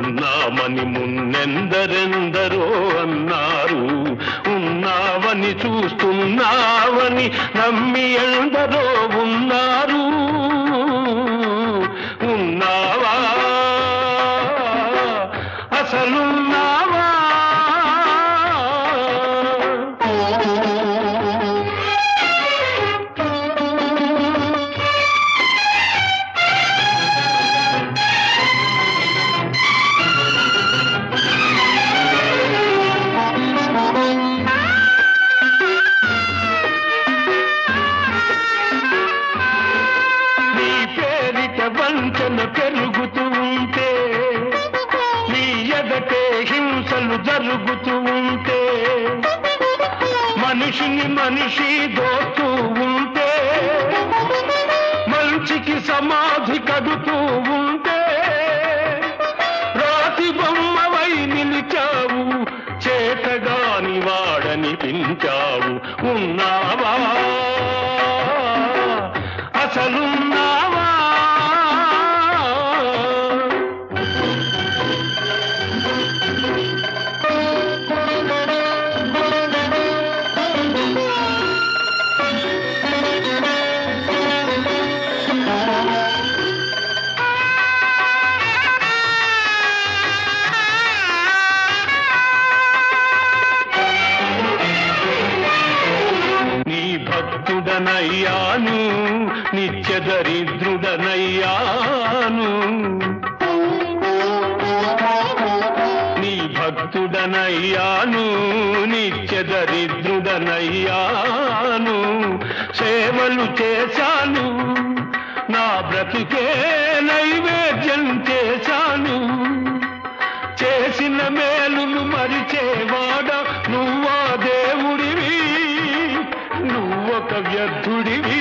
ఉన్నామని మున్నెందరెందరో అన్నారు ఉన్నావని చూస్తున్నావని నమ్మి ఎందరో ఉన్నారు ఉన్నావా అసలున్నావా నీ పేరిట వంచన పెరుగుతూ ఉంటే నీ ఎదటే హింసలు జరుగుతూ ఉంటే మనిషిని మనిషి దోస్తూ ఉంటే మంచికి సమాధి కడుతూ ఉంటే రాతి బొమ్మవై నిలిచావు చేతగాని వాడనిపించావు ఉన్నావా అసలున్నావా నీ భక్తుడనయ్యాను నిత్య దరిద్రుడనయ్యాను నీ భక్తుడనయ్యాను నిత్య దరిద్రుడనయ్యాను సేవలు చేశాను నా బ్రతుకే నైవేద్యం చేశాను చేసిన మేలును మరిచేవాడ నువ్వా దేవుడివి నువ్వొక వ్యర్థుడివి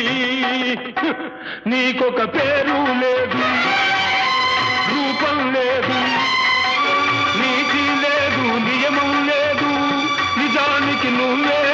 నీకొక పేరు లేదు రూపం లేదు నీతి లేదు నియమం లేదు నిజానికి నువ్వే